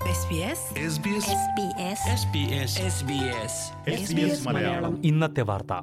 SBS SBS SBS Malayalam ഇന്നത്തെ വാർത്ത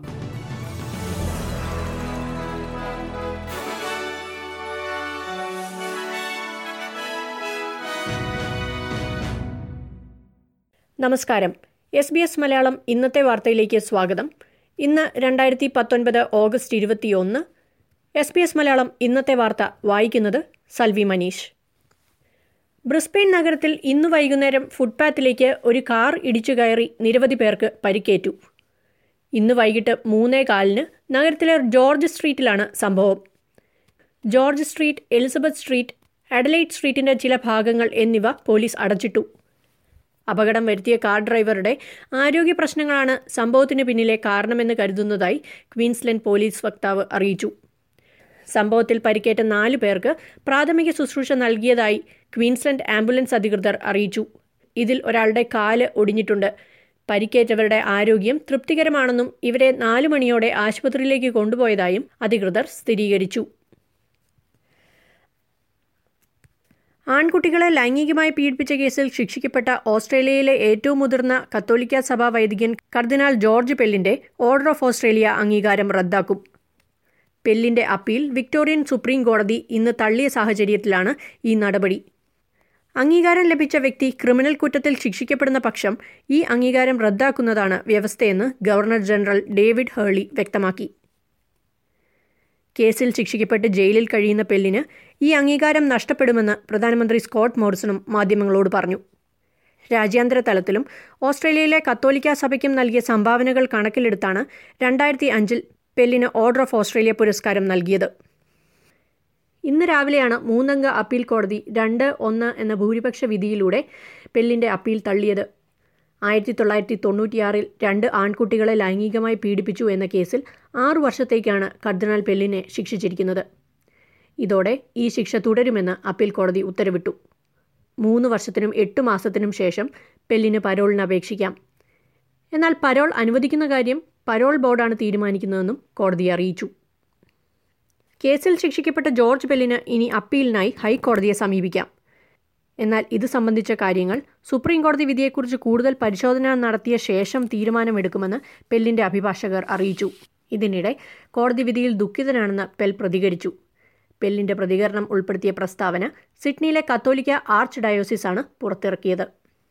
നമസ്കാരം എസ് ബി എസ് മലയാളം ഇന്നത്തെ വാർത്തയിലേക്ക് സ്വാഗതം ഇന്ന് രണ്ടായിരത്തി പത്തൊൻപത് ഓഗസ്റ്റ് ഇരുപത്തിയൊന്ന് എസ് ബി എസ് മലയാളം ഇന്നത്തെ വാർത്ത വായിക്കുന്നത് സൽവി മനീഷ് ബ്രിസ്ബെയിൻ നഗരത്തിൽ ഇന്ന് വൈകുന്നേരം ഫുട്പാത്തിലേക്ക് ഒരു കാർ ഇടിച്ചു കയറി നിരവധി പേർക്ക് പരിക്കേറ്റു ഇന്ന് വൈകിട്ട് മൂന്നേ കാലിന് നഗരത്തിലെ ജോർജ് സ്ട്രീറ്റിലാണ് സംഭവം George street Elizabeth street Adelaide സ്ട്രീറ്റിന്റെ ചില ഭാഗങ്ങൾ എന്നിവ പോലീസ് അടച്ചിട്ടു അപകടം വരുത്തിയ കാർ ഡ്രൈവറുടെ ആരോഗ്യ പ്രശ്നങ്ങളാണ് സംഭവത്തിന് പിന്നിലെ കാരണമെന്ന് കരുതുന്നതായി ക്വീൻസ്ലൻഡ് പോലീസ് വക്താവ് അറിയിച്ചു സംഭവത്തിൽ പരിക്കേറ്റ നാല് പേർക്ക് പ്രാഥമിക ശുശ്രൂഷ നൽകിയതായി ക്വീൻസ്ലൻഡ് ആംബുലൻസ് അധികൃതർ അറിയിച്ചു ഇതിൽ ഒരാളുടെ കാല് ഒടിഞ്ഞിട്ടുണ്ട് പരിക്കേറ്റവരുടെ ആരോഗ്യം തൃപ്തികരമാണെന്നും ഇവരെ നാലു മണിയോടെ ആശുപത്രിയിലേക്ക് കൊണ്ടുപോയതായും അധികൃതർ സ്ഥിരീകരിച്ചു ആൺകുട്ടികളെ ലൈംഗികമായി പീഡിപ്പിച്ച കേസിൽ ശിക്ഷിക്കപ്പെട്ട ഓസ്ട്രേലിയയിലെ ഏറ്റവും മുതിർന്ന കത്തോലിക്ക സഭാ വൈദികൻ കർദിനാൾ ജോർജ് പെല്ലിന്റെ ഓർഡർ ഓഫ് ഓസ്ട്രേലിയ അംഗീകാരം റദ്ദാക്കും പെല്ലിന്റെ അപ്പീൽ വിക്ടോറിയൻ സുപ്രീം കോടതി ഇന്ന് തള്ളിയ സാഹചര്യത്തിലാണ് ഈ നടപടി അംഗീകാരം ലഭിച്ച വ്യക്തി ക്രിമിനൽ കുറ്റത്തിൽ ശിക്ഷിക്കപ്പെടുന്ന പക്ഷം ഈ അംഗീകാരം റദ്ദാക്കുന്നതാണ് വ്യവസ്ഥയെന്ന് ഗവർണർ ജനറൽ ഡേവിഡ് ഹേളി വ്യക്തമാക്കി കേസിൽ ശിക്ഷിക്കപ്പെട്ട് ജയിലിൽ കഴിയുന്ന പെല്ലിന് ഈ അംഗീകാരം നഷ്ടപ്പെടുമെന്ന് പ്രധാനമന്ത്രി സ്കോട്ട് മോറിസണും മാധ്യമങ്ങളോട് പറഞ്ഞു രാജ്യാന്തര തലത്തിലും ഓസ്ട്രേലിയയിലെ കത്തോലിക്ക സഭയ്ക്കും നൽകിയ സംഭാവനകൾ കണക്കിലെടുത്താണ് രണ്ടായിരത്തി അഞ്ചിൽ പെല്ലിന് ഓർഡർ ഓഫ് ഓസ്ട്രേലിയ പുരസ്കാരം നൽകിയത് ഇന്ന് രാവിലെയാണ് മൂന്നംഗ അപ്പീൽ കോടതി രണ്ട് ഒന്ന് എന്ന ഭൂരിപക്ഷ വിധിയിലൂടെ പെല്ലിന്റെ അപ്പീൽ തള്ളിയത് ആയിരത്തി തൊള്ളായിരത്തി തൊണ്ണൂറ്റിയാറിൽ രണ്ട് ആൺകുട്ടികളെ ലൈംഗികമായി പീഡിപ്പിച്ചു എന്ന കേസിൽ ആറു വർഷത്തേക്കാണ് കർദിനാൾ പെല്ലിനെ ശിക്ഷിച്ചിരിക്കുന്നത് ഇതോടെ ഈ ശിക്ഷ തുടരുമെന്ന് അപ്പീൽ കോടതി ഉത്തരവിട്ടു മൂന്ന് വർഷത്തിനും എട്ട് മാസത്തിനും ശേഷം പെല്ലിന് പരോളിന് അപേക്ഷിക്കാം എന്നാൽ പരോൾ അനുവദിക്കുന്ന കാര്യം പരോൾ ബോർഡാണ് തീരുമാനിക്കുന്നതെന്നും കോടതി അറിയിച്ചു കേസിൽ ശിക്ഷിക്കപ്പെട്ട ജോർജ് പെല്ലിന് ഇനി അപ്പീലിനായി ഹൈക്കോടതിയെ സമീപിക്കാം എന്നാൽ ഇത് സംബന്ധിച്ച കാര്യങ്ങൾ സുപ്രീം കോടതി വിധിയെക്കുറിച്ച് കൂടുതൽ പരിശോധന നടത്തിയ ശേഷം തീരുമാനമെടുക്കുമെന്ന് പെല്ലിന്റെ അഭിഭാഷകർ അറിയിച്ചു ഇതിനിടെ കോടതി വിധിയിൽ ദുഃഖിതനാണെന്ന് പെൽ പ്രതികരിച്ചു പെല്ലിന്റെ പ്രതികരണം ഉൾപ്പെടുത്തിയ പ്രസ്താവന സിഡ്നിയിലെ കത്തോലിക്ക ആർച്ച് ഡയോസിസാണ് പുറത്തിറക്കിയത്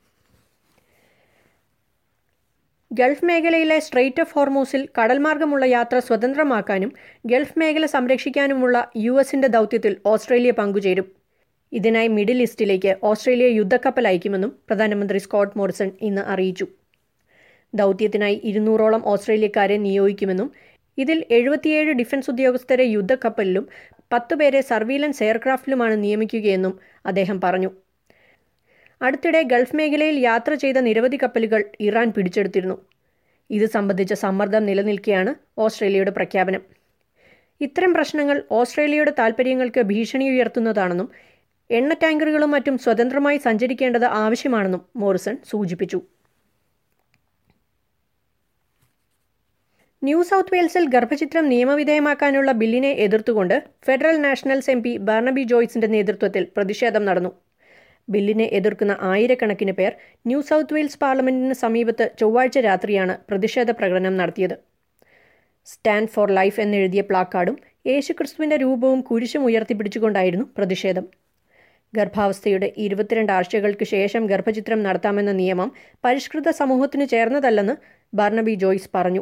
ഗൾഫ് മേഖലയിലെ സ്ട്രെയിറ്റ് ഓഫ് ഹോർമൂസിൽ കടൽമാർഗമുള്ള യാത്ര സ്വതന്ത്രമാക്കാനും ഗൾഫ് മേഖല സംരക്ഷിക്കാനുമുള്ള യു എസിന്റെ ദൗത്യത്തിൽ ഓസ്ട്രേലിയ പങ്കുചേരും ഇതിനായി മിഡിൽ ഈസ്റ്റിലേക്ക് ഓസ്ട്രേലിയ യുദ്ധക്കപ്പൽ അയക്കുമെന്നും പ്രധാനമന്ത്രി സ്കോട്ട് മോറിസൺ ഇന്ന് അറിയിച്ചു ദൗത്യത്തിനായി ഇരുന്നൂറോളം ഓസ്ട്രേലിയക്കാരെ നിയോഗിക്കുമെന്നും ഇതിൽ എഴുപത്തിയേഴ് ഡിഫൻസ് ഉദ്യോഗസ്ഥരെ യുദ്ധക്കപ്പലിലും പത്തുപേരെ സർവീലൻസ് എയർക്രാഫ്റ്റിലുമാണ് നിയമിക്കുകയെന്നും അദ്ദേഹം പറഞ്ഞു അടുത്തിടെ ഗൾഫ് മേഖലയിൽ യാത്ര ചെയ്ത നിരവധി കപ്പലുകൾ ഇറാൻ പിടിച്ചെടുത്തിരുന്നു ഇത് സംബന്ധിച്ച സമ്മർദ്ദം നിലനിൽക്കെയാണ് ഓസ്ട്രേലിയയുടെ പ്രഖ്യാപനം ഇത്തരം പ്രശ്നങ്ങൾ ഓസ്ട്രേലിയയുടെ താൽപ്പര്യങ്ങൾക്ക് ഭീഷണി ഉയർത്തുന്നതാണെന്നും എണ്ണ ടാങ്കറുകളും മറ്റും സ്വതന്ത്രമായി സഞ്ചരിക്കേണ്ടത് ആവശ്യമാണെന്നും മോറിസൺ സൂചിപ്പിച്ചു ന്യൂ സൗത്ത് വെയിൽസിൽ ഗർഭചിത്രം നിയമവിധേയമാക്കാനുള്ള ബില്ലിനെ എതിർത്തുകൊണ്ട് federal Nationals M P Barnaby ജോയ്സിന്റെ നേതൃത്വത്തിൽ പ്രതിഷേധം നടന്നു ബില്ലിനെ എതിർക്കുന്ന ആയിരക്കണക്കിന് പേർ ന്യൂ സൗത്ത് വെയിൽസ് പാർലമെന്റിന് സമീപത്ത് ചൊവ്വാഴ്ച രാത്രിയാണ് പ്രതിഷേധ പ്രകടനം നടത്തിയത് സ്റ്റാൻഡ് ഫോർ ലൈഫ് എന്നെഴുതിയ പ്ലാക്കാർഡും യേശുക്രിസ്തുവിന്റെ രൂപവും കുരിശും ഉയർത്തിപ്പിടിച്ചുകൊണ്ടായിരുന്നു പ്രതിഷേധം ഗർഭാവസ്ഥയുടെ ഇരുപത്തിരണ്ട് ആഴ്ചകൾക്ക് ശേഷം ഗർഭചിത്രം നടത്താമെന്ന നിയമം പരിഷ്കൃത സമൂഹത്തിന് ചേർന്നതല്ലെന്ന് ബാർണബി ജോയ്സ് പറഞ്ഞു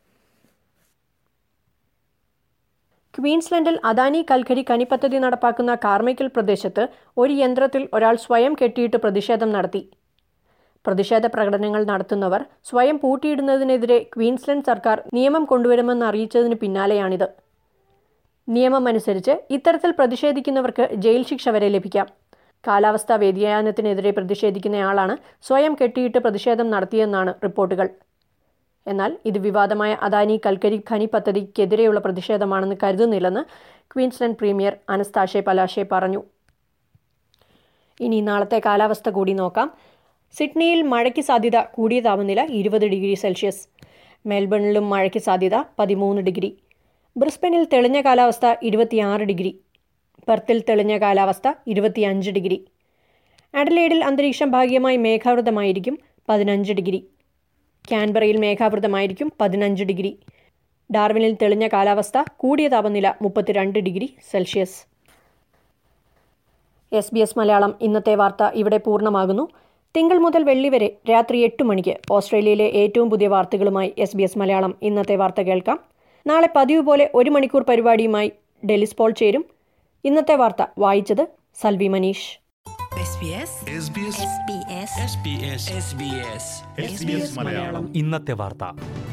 ക്വീൻസ്ലൻഡിൽ അദാനി കൽക്കരി ഖനി പദ്ധതി നടപ്പാക്കുന്ന കാർമൈക്കൽ പ്രദേശത്ത് ഒരു യന്ത്രത്തിൽ ഒരാൾ സ്വയം കെട്ടിയിട്ട് പ്രതിഷേധം നടത്തി പ്രതിഷേധ പ്രകടനങ്ങൾ നടത്തുന്നവർ സ്വയം പൂട്ടിയിടുന്നതിനെതിരെ ക്വീൻസ്ലൻഡ് സർക്കാർ നിയമം കൊണ്ടുവരുമെന്ന് അറിയിച്ചതിന് പിന്നാലെയാണിത് നിയമമനുസരിച്ച് ഇത്തരത്തിൽ പ്രതിഷേധിക്കുന്നവർക്ക് ജയിൽ ശിക്ഷ വരെ ലഭിക്കാം കാലാവസ്ഥാ വ്യതിയാനത്തിനെതിരെ പ്രതിഷേധിക്കുന്നയാളാണ് സ്വയം കെട്ടിയിട്ട് പ്രതിഷേധം നടത്തിയെന്നാണ് റിപ്പോർട്ടുകൾ എന്നാൽ ഇത് വിവാദമായ അദാനി കൽക്കരി ഖനി പദ്ധതിക്കെതിരെയുള്ള പ്രതിഷേധമാണെന്ന് കരുതുന്നില്ലെന്ന് ക്വീൻസ്ലൻഡ് പ്രീമിയർ അനസ്താഷെ പലാഷെ പറഞ്ഞു ഇനി നാളത്തെ കാലാവസ്ഥ കൂടി നോക്കാം സിഡ്നിയിൽ മഴയ്ക്ക് സാധ്യത കൂടിയ താപനില ഇരുപത് ഡിഗ്രി സെൽഷ്യസ് മെൽബണിലും മഴയ്ക്ക് സാധ്യത പതിമൂന്ന് ഡിഗ്രി ബ്രിസ്ബനിൽ തെളിഞ്ഞ കാലാവസ്ഥ ഇരുപത്തിയാറ് ഡിഗ്രി പെർത്തിൽ തെളിഞ്ഞ കാലാവസ്ഥ ഇരുപത്തിയഞ്ച് ഡിഗ്രി അഡലേഡിൽ അന്തരീക്ഷം ഭാഗികമായി മേഘാവൃതമായിരിക്കും പതിനഞ്ച് ഡിഗ്രി ക്യാൻബറയിൽ മേഘാവൃതമായിരിക്കും പതിനഞ്ച് ഡിഗ്രി ഡാർവിനിൽ തെളിഞ്ഞ കാലാവസ്ഥ കൂടിയ താപനില മുപ്പത്തിരണ്ട് degree Celsius S B S Malayalam ഇന്നത്തെ വാർത്ത ഇവിടെ പൂർണ്ണമാകുന്നു തിങ്കൾ മുതൽ വെള്ളി വരെ രാത്രി എട്ട് മണിക്ക് ഓസ്ട്രേലിയയിലെ ഏറ്റവും പുതിയ വാർത്തകളുമായി എസ് ബി എസ് മലയാളം ഇന്നത്തെ വാർത്ത കേൾക്കാം നാളെ പതിവ് പോലെ ഒരു മണിക്കൂർ പരിപാടിയുമായി ഡെലിസ് പോൾ ചേരും ഇന്നത്തെ വാർത്ത വായിച്ചത് Salvi Manish SBS SBS SBS SBS Malayalam ഇന്നത്തെ വാർത്ത